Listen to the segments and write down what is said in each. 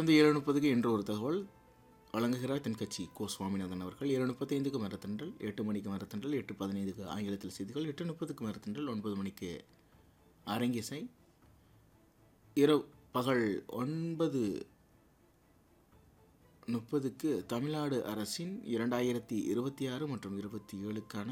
தொடர்ந்து ஏழு முப்பதுக்கு என்று ஒரு தகவல் வழங்குகிறார் தென்கட்சி கோ சுவாமிநாதன் அவர்கள் ஏழு முப்பத்தைந்துக்கு மரத்தன்றல் எட்டு மணிக்கு மரத்தன்றல் எட்டு பதினைந்துக்கு ஆங்கிலத்தில் செய்திகள் எட்டு முப்பதுக்கு மரத்தன்றல் ஒன்பது மணிக்கு அரங்கிசை இரவு பகல் ஒன்பது முப்பதுக்கு தமிழ்நாடு அரசின் இரண்டாயிரத்தி இருபத்தி ஆறு மற்றும் இருபத்தி ஏழுக்கான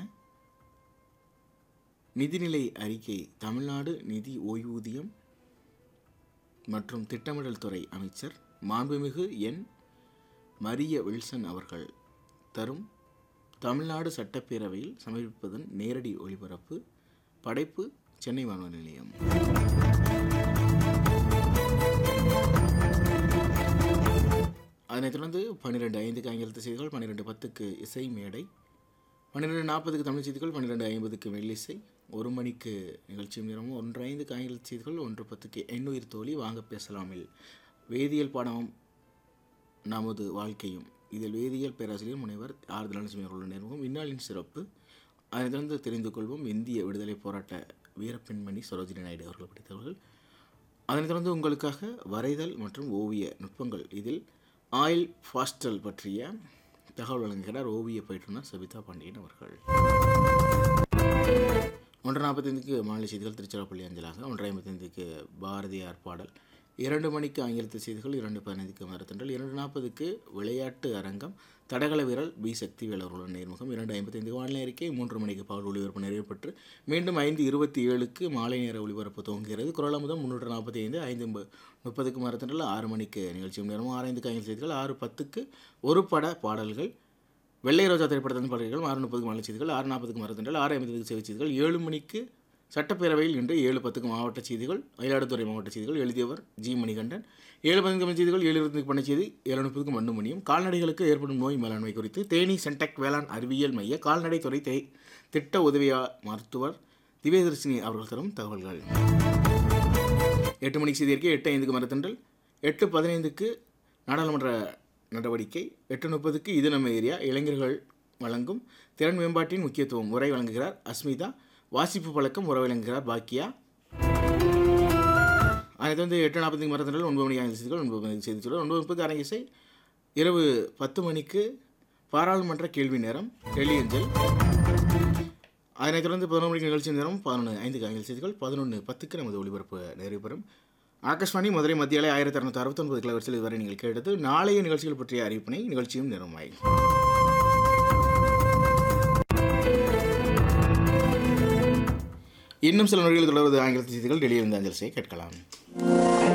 நிதிநிலை அறிக்கை தமிழ்நாடு நிதி ஓய்வூதியம் மற்றும் திட்டமிடல் துறை அமைச்சர் மாண்புமிகு என் மரிய வில்சன் அவர்கள் தரும் தமிழ்நாடு சட்டப்பேரவையில் சமர்ப்பிப்பதன் நேரடி ஒளிபரப்பு படைப்பு சென்னை வானொலி நிலையம் அதனைத் தொடர்ந்து பன்னிரெண்டு ஐந்துக்கு ஆங்கிலத்து செய்திகள் பன்னிரெண்டு பத்துக்கு இசை மேடை பன்னிரெண்டு நாற்பதுக்கு தமிழ் செய்திகள் பன்னிரெண்டு ஐம்பதுக்கு மெல்லிசை ஒரு மணிக்கு நிகழ்ச்சி நேரமும் ஒன்று ஐந்துக்கு ஆங்கில செய்திகள் ஒன்று பத்துக்கு எண்ணுயிர் தோழி வாங்க பேசலாமில் வேதியியல் பாடம் நமது வாழ்க்கையும் இதில் வேதியியல் பேராசிரியர் முனைவர் ஆர் தனலட்சுமி அவர்களுடைய நேர்முகம் இந்நாளின் சிறப்பு அதனைத் தொடர்ந்து தெரிந்து கொள்வோம் இந்திய விடுதலை போராட்ட வீரப்பெண்மணி சரோஜினி நாயுடு அவர்கள் படித்தவர்கள் அதனைத் தொடர்ந்து உங்களுக்காக வரைதல் மற்றும் ஓவிய நுட்பங்கள் இதில் ஆயில் ஃபாஸ்டல் பற்றிய தகவல் வழங்குகிறார் ஓவிய பயிற்றுனர் சபிதா பாண்டியன் அவர்கள் ஒன்று நாற்பத்தைந்துக்கு மாநில செய்திகள் திருச்சிராப்பள்ளி அஞ்சலாக ஒன்று ஐம்பத்தைந்துக்கு பாரதியார் பாடல் இரண்டு மணிக்கு ஆங்கிலத்து செய்திகள் இரண்டு பதினைந்துக்கு மரத்தன்றல் இரண்டு நாற்பதுக்கு விளையாட்டு அரங்கம் தடகள வீரர் பி சக்தி வேலவர்களுடன் நேர்முகம் இரண்டு ஐம்பத்தைந்துக்கு வானிலை அறிக்கை மூன்று மணிக்கு பகல் ஒளிபரப்பு நிறைவு பெற்று மீண்டும் ஐந்து இருபத்தி ஏழுக்கு மாலை நேர ஒளிபரப்பு துவங்குகிறது குரலமுதம் முந்நூற்று நாற்பத்தி ஐந்து ஐந்து மு- முப்பதுக்கு மரத்தன்றல் ஆறு மணிக்கு நிகழ்ச்சி நேரமும் ஆறு ஐந்துக்கு ஆங்கில செய்திகள் ஆறு பத்துக்கு ஒரு பட பாடல்கள் வெள்ளை ரோஜா திரைப்படத்தின் பாடல்கள் ஆறு முப்பதுக்கு மாநில செய்திகள் ஆறு நாற்பதுக்கு மரத்தன்றல் ஆறு ஐம்பதுக்கு செய்தி செய்திகள் ஏழு மணிக்கு சட்டப்பேரவையில் இன்று ஏழு பத்துக்கு மாவட்ட செய்திகள் மயிலாடுதுறை மாவட்ட செய்திகள் எழுதியவர் ஜி மணிகண்டன் ஏழு பதினைந்து தமிழ் செய்திகள் ஏழு இருபதுக்கு பண்ண செய்தி ஏழு முப்பதுக்கு மண்ணு மணியும் கால்நடைகளுக்கு ஏற்படும் நோய் மேலாண்மை குறித்து தேனி சென்டெக் வேளாண் அறிவியல் மைய கால்நடைத்துறை தே திட்ட உதவியா மருத்துவர் திவ்யதர்ஷினி அவர்கள் தரும் தகவல்கள் எட்டு மணிக்கு செய்தி அறிக்கை எட்டு ஐந்துக்கு மரத்தன்றல் எட்டு பதினைந்துக்கு நாடாளுமன்ற நடவடிக்கை எட்டு முப்பதுக்கு இது நம்ம ஏரியா இளைஞர்கள் வழங்கும் திறன் மேம்பாட்டின் முக்கியத்துவம் உரை வழங்குகிறார் அஸ்மிதா வாசிப்பு பழக்கம் உரை வழங்குகிறார் பாக்கியா அனைத்து வந்து எட்டு நாற்பத்தி மரத்தன்றல் ஒன்பது மணிக்கு ஐந்து செய்திகள் ஒன்பது மணிக்கு செய்தி சொல்ல ஒன்பது முப்பது அரங்கேசை இரவு பத்து மணிக்கு பாராளுமன்ற கேள்வி நேரம் டெல்லியஞ்சல் அதனைத் தொடர்ந்து பதினொன்று மணிக்கு நிகழ்ச்சி நேரம் பதினொன்று ஐந்துக்கு ஆங்கில செய்திகள் பதினொன்று பத்துக்கு நமது ஒளிபரப்பு நிறைவு பெறும் ஆகாஷ்வாணி மதுரை மத்திய அலை ஆயிரத்தி அறுநூத்தி அறுபத்தொன்பது கிலோவர்ஸில் இதுவரை நீங்கள் கேட்டது நாளைய நிகழ்ச்சிகள் பற்றிய அறிவிப்பினை நிகழ்ச்சியும் நிறமாய் இன்னும் சில நொடிகள் தொடர்வது ஆங்கில செய்திகள் டெல்லியிலிருந்து அஞ்சல் செய்ய கேட்கலாம்